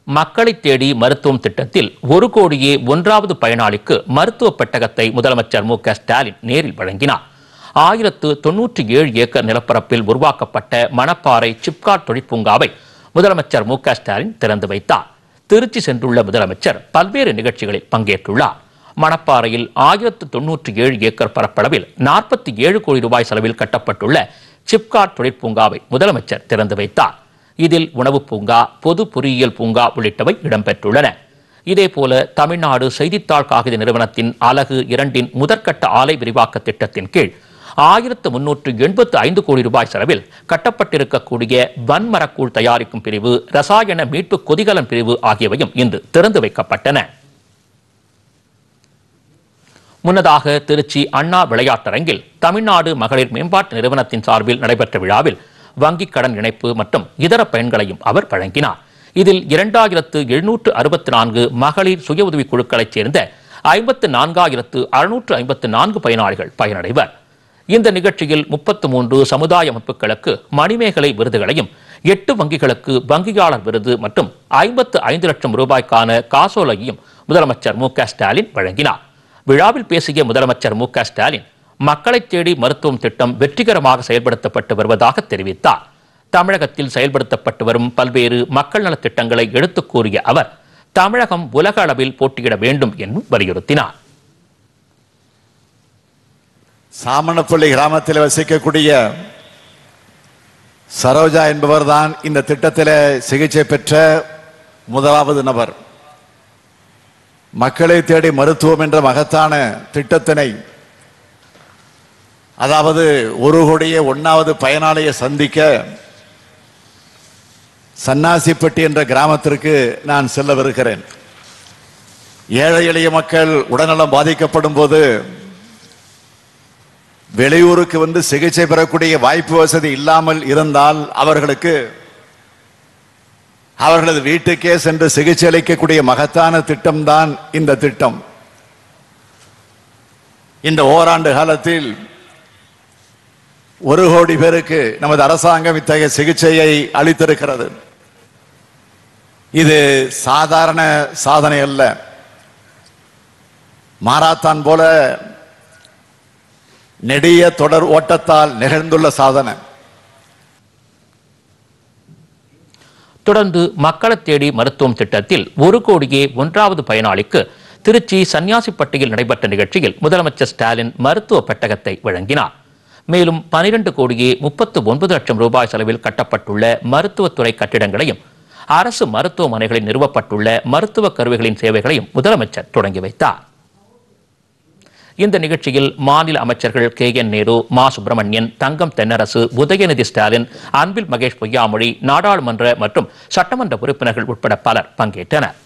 மக்களை தேடி மருத்துவம் திட்டத்தில் ஒரு கோடியே ஒன்றாவது பயனாளிக்கு மருத்துவ பெட்டகத்தை முதலமைச்சர் மு க ஸ்டாலின் நேரில் வழங்கினார் ஆயிரத்து தொன்னூற்றி ஏழு ஏக்கர் நிலப்பரப்பில் உருவாக்கப்பட்ட மணப்பாறை சிப்காட் தொழிற்பூங்காவை முதலமைச்சர் மு க ஸ்டாலின் திறந்து வைத்தார் திருச்சி சென்றுள்ள முதலமைச்சர் பல்வேறு நிகழ்ச்சிகளில் பங்கேற்றுள்ளார் மணப்பாறையில் ஆயிரத்து தொன்னூற்றி ஏழு ஏக்கர் பரப்பளவில் நாற்பத்தி ஏழு கோடி ரூபாய் செலவில் கட்டப்பட்டுள்ள சிப்காட் தொழிற்பூங்காவை முதலமைச்சர் திறந்து வைத்தார் இதில் உணவுப் பூங்கா பொது பொறியியல் பூங்கா உள்ளிட்டவை இடம்பெற்றுள்ளன இதேபோல தமிழ்நாடு செய்தித்தாள் காகித நிறுவனத்தின் அலகு இரண்டின் முதற்கட்ட ஆலை விரிவாக்க திட்டத்தின் கீழ் ஆயிரத்து முன்னூற்று எண்பத்து ஐந்து கோடி ரூபாய் செலவில் கட்டப்பட்டிருக்கக்கூடிய வன்மரக்கூழ் தயாரிக்கும் பிரிவு ரசாயன மீட்பு கொதிகலன் பிரிவு ஆகியவையும் இன்று திறந்து வைக்கப்பட்டன முன்னதாக திருச்சி அண்ணா விளையாட்டரங்கில் தமிழ்நாடு மகளிர் மேம்பாட்டு நிறுவனத்தின் சார்பில் நடைபெற்ற விழாவில் வங்கிக் கடன் இணைப்பு மற்றும் இதர பயன்களையும் அவர் வழங்கினார் இதில் இரண்டாயிரத்து எழுநூற்று அறுபத்தி நான்கு மகளிர் சுய உதவிக் குழுக்களைச் சேர்ந்த ஐம்பத்து நான்காயிரத்து அறுநூற்று ஐம்பத்து நான்கு பயனாளிகள் பயனடைவர் இந்த நிகழ்ச்சியில் முப்பத்து மூன்று சமுதாய அமைப்புகளுக்கு மணிமேகலை விருதுகளையும் எட்டு வங்கிகளுக்கு வங்கியாளர் விருது மற்றும் ஐம்பத்து ஐந்து லட்சம் ரூபாய்க்கான காசோலையையும் முதலமைச்சர் மு க ஸ்டாலின் வழங்கினார் விழாவில் பேசிய முதலமைச்சர் மு க ஸ்டாலின் மக்களைத் தேடி மருத்துவம் திட்டம் வெற்றிகரமாக செயல்படுத்தப்பட்டு வருவதாக தெரிவித்தார் தமிழகத்தில் செயல்படுத்தப்பட்டு வரும் பல்வேறு மக்கள் நலத் திட்டங்களை எடுத்துக் கூறிய அவர் தமிழகம் உலக அளவில் போட்டியிட வேண்டும் என்றும் வலியுறுத்தினார் சாமணப்பள்ளி கிராமத்தில் வசிக்கக்கூடிய சரோஜா என்பவர்தான் இந்த திட்டத்தில் சிகிச்சை பெற்ற முதலாவது நபர் மக்களை தேடி மருத்துவம் என்ற மகத்தான திட்டத்தினை அதாவது ஒரு கோடியே ஒன்னாவது பயனாளியை சந்திக்க சன்னாசிப்பட்டி என்ற கிராமத்திற்கு நான் செல்லவிருக்கிறேன் ஏழை எளிய மக்கள் உடல்நலம் பாதிக்கப்படும் போது வெளியூருக்கு வந்து சிகிச்சை பெறக்கூடிய வாய்ப்பு வசதி இல்லாமல் இருந்தால் அவர்களுக்கு அவர்களது வீட்டுக்கே சென்று சிகிச்சை அளிக்கக்கூடிய மகத்தான திட்டம்தான் இந்த திட்டம் இந்த ஓராண்டு காலத்தில் ஒரு கோடி பேருக்கு நமது அரசாங்கம் இத்தகைய சிகிச்சையை அளித்திருக்கிறது இது சாதாரண சாதனை அல்ல மாராத்தான் போல நெடிய தொடர் ஓட்டத்தால் நிகழ்ந்துள்ள சாதனை தொடர்ந்து மக்களைத் தேடி மருத்துவம் திட்டத்தில் ஒரு கோடியே ஒன்றாவது பயனாளிக்கு திருச்சி சன்னியாசிப்பட்டியில் நடைபெற்ற நிகழ்ச்சியில் முதலமைச்சர் ஸ்டாலின் மருத்துவ பெட்டகத்தை வழங்கினார் மேலும் பனிரெண்டு கோடியே முப்பத்து ஒன்பது லட்சம் ரூபாய் செலவில் கட்டப்பட்டுள்ள மருத்துவத்துறை கட்டிடங்களையும் அரசு மருத்துவமனைகளில் நிறுவப்பட்டுள்ள மருத்துவ கருவிகளின் சேவைகளையும் முதலமைச்சர் தொடங்கி வைத்தார் இந்த நிகழ்ச்சியில் மாநில அமைச்சர்கள் கே என் நேரு மா சுப்பிரமணியன் தங்கம் தென்னரசு உதயநிதி ஸ்டாலின் அன்பில் மகேஷ் பொய்யாமொழி நாடாளுமன்ற மற்றும் சட்டமன்ற உறுப்பினர்கள் உட்பட பலர் பங்கேற்றனர்